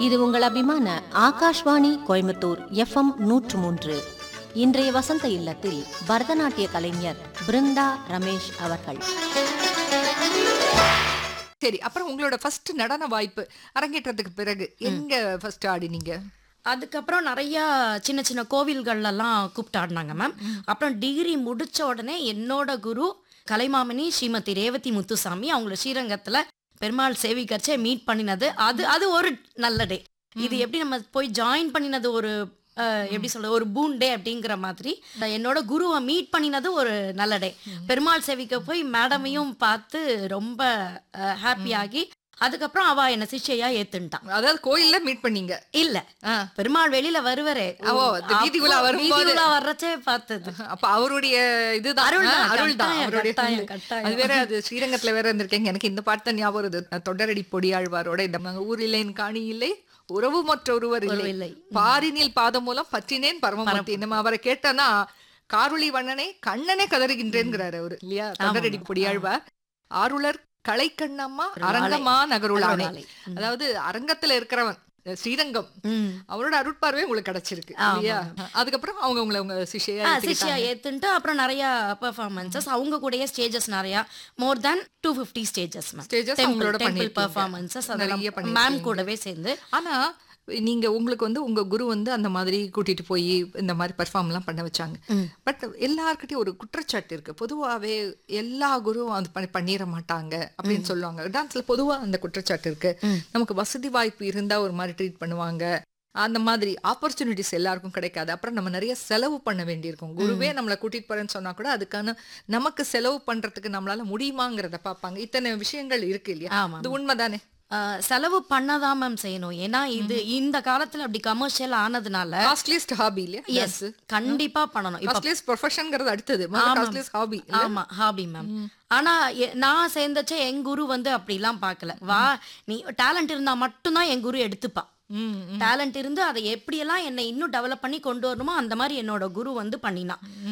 இது உங்கள் அபிமான ஆகாஷ்வாணி கோயம்புத்தூர் எஃப்எம் நூற்று மூன்று இன்றைய வசந்த இல்லத்தில் பரதநாட்டிய கலைஞர் பிருந்தா ரமேஷ் அவர்கள் சரி அப்புறம் உங்களோட ஃபர்ஸ்ட் நடன வாய்ப்பு அரங்கேற்றத்துக்கு பிறகு எங்க ஃபர்ஸ்ட் ஆடினீங்க அதுக்கப்புறம் நிறைய சின்ன சின்ன கோவில்கள்லாம் கூப்பிட்டு ஆடினாங்க மேம் அப்புறம் டிகிரி முடிச்ச உடனே என்னோட குரு கலைமாமணி ஸ்ரீமதி ரேவதி முத்துசாமி அவங்கள ஸ்ரீரங்கத்துல பெருமாள் சேவிக்கச்சே மீட் பண்ணினது அது அது ஒரு நல்ல டே இது எப்படி நம்ம போய் ஜாயின் பண்ணினது ஒரு அஹ், எப்படி சொல்ல ஒரு பூன் டே அப்படிங்கிற மாதிரி என்னோட குருவை மீட் பண்ணினது ஒரு நல்ல டே பெருமாள் சேவிக்க போய் மேடமையும் பார்த்து ரொம்ப ஹாப்பியாகி அதுக்கப்புறம் அவ என்ன சிஷ்யையா ஏத்துன்ட்டான் அதாவது கோயில்ல மீட் பண்ணீங்க இல்ல ஆ. பெருமாள் வெளியில வருவாரே ஓ, இந்த வீதி உலா அப்போ வரும்போது. வீதி உலா வர்றச்சே பார்த்தது அப்ப அவருடைய இதுதான் அருள் தான், ஆ, அருள் தான் கட்டாயம், அவருடைய கட்டாயம், அருள். கட்டாயம். அது வேற அது ஸ்ரீரங்கத்துல வேற இருந்திருக்கேங்க எனக்கு இந்த பாட்டு தான் ஞாபகம் வருது நான் தொண்டரடி பொடியாழ்வாரோட இந்த ம- ஊர் இல்லைன் காணி இல்லை உறவு மற்ற ஒருவர் ஒருவர் இல்லை இல்லை. பாரினில் பாதம் மூலம் பற்றினேன் பரமமூர்த்தி நம்ம அவரை கேட்டோன்னா காருளி வண்ணனே கண்ணனே கதறுகின்றேங்கிறாரு அவரு இல்லையா தொண்டரடி பொடியாழ்வார் ஆருளர் கலைக்கண்ணம்மா அரங்கமா நகருளானே நகருளானே. அதாவது அரங்கத்துல இருக்கிறவன் ஸ்ரீரங்கம் ம். அவரோட அருட்பார்வை உங்களுக்கு கிடைச்சிருக்கு இல்லையா அதுக்கப்புறம் அவங்க உங்களை உங்க சிஷ்யா ஆ, சிஷ்யா ஏத்துன்ட்டு அப்புறம் நிறைய பெர்ஃபார்மன்சஸ் அவங்க கூடயே ஸ்டேஜஸ் நிறைய more than two fifty stages Stages அவங்களோட டெம்பிள் பண்ணிருக்கீங்க. பெர்ஃபார்மன்சஸ் நிறைய அதெல்லாம் மேம் பண்ணிருக்கீங்க. கூடவே சேர்ந்து ஆனா நீங்க உங்களுக்கு வந்து உங்க குரு வந்து அந்த மாதிரி கூட்டிட்டு போய் இந்த மாதிரி பெர்ஃபார்ம் எல்லாம் பண்ண வச்சாங்க பட் எல்லார்கிட்டயும் ஒரு குற்றச்சாட்டு இருக்கு பொதுவாவே எல்லா குருவும் அது பண்ணி பண்ணிட மாட்டாங்க அப்படின்னு சொல்லுவாங்க டான்ஸ்ல பொதுவா அந்த குற்றச்சாட்டு இருக்கு நமக்கு வசதி வாய்ப்பு இருந்தா ஒரு மாதிரி ட்ரீட் பண்ணுவாங்க அந்த மாதிரி ஆப்பர்ச்சுனிட்டிஸ் எல்லாருக்கும் கிடைக்காது அப்புறம் நம்ம நிறைய செலவு பண்ண வேண்டியிருக்கும் குருவே நம்மளை கூட்டிட்டு போறேன்னு சொன்னா கூட அதுக்கான நமக்கு செலவு பண்றதுக்கு நம்மளால முடியுமாங்கிறத பார்ப்பாங்க இத்தனை விஷயங்கள் இருக்கு இல்லையா ஆமா. இது உண்மைதானே ஆ, செலவு பண்ணதான் மேம் செய்யணும் ஏன்னா இது இந்த காலத்துல அப்படி கமர்ஷியல் ஆனதுனால காஸ்ட்லியஸ்ட் ஹாபி இல்லையா எஸ் கண்டிப்பா பண்ணணும் இப்ப காஸ்ட்லியஸ்ட் ப்ரொஃபஷன்ங்கிறது அடுத்தது காஸ்ட்லியஸ்ட் ஹாபி ஆமா ஹாபி மேம் ஆனா எ- நான் சேர்ந்தச்சே என் குரு வந்து அப்படிலாம் பார்க்கல வா நீ டேலண்ட் இருந்தா மட்டும்தான் என் குரு எடுத்துப்பா டேலண்ட் இருந்து அதை எப்படியெல்லாம் என்னை இன்னும் டெவலப் பண்ணி கொண்டு வரணுமோ அந்த மாதிரி என்னோட குரு வந்து பண்ணினான்